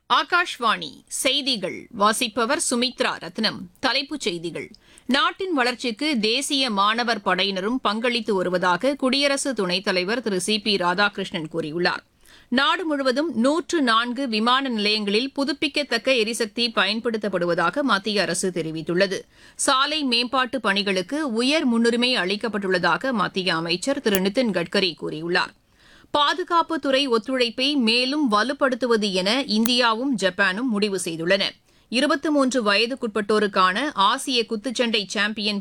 ஆகாஷ்வாணி செய்திகள் வாசிப்பவர் சுமித்ரா ரத்னம் தலைப்புச் செய்திகள் நாட்டின் வளர்ச்சிக்கு தேசிய மாணவர் படையினரும் பங்களித்து வருவதாக குடியரசு துணைத் தலைவர் திரு சி பி ராதாகிருஷ்ணன் கூறியுள்ளார் நாடு முழுவதும் நூற்று நான்கு விமான நிலையங்களில் புதுப்பிக்கத்தக்க எரிசக்தி பயன்படுத்தப்படுவதாக மத்திய அரசு தெரிவித்துள்ளது சாலை மேம்பாட்டு பணிகளுக்கு உயர் முன்னுரிமை அளிக்கப்பட்டுள்ளதாக மத்திய அமைச்சர் திரு நிதின் கட்கரி கூறியுள்ளார் பாதுகாப்புத்துறை ஒத்துழைப்பை மேலும் வலுப்படுத்துவது என இந்தியாவும் ஜப்பானும் முடிவு செய்துள்ளன இருபத்தி மூன்று வயதுக்குட்பட்டோருக்கான ஆசிய குத்துச்சண்டை சாம்பியன்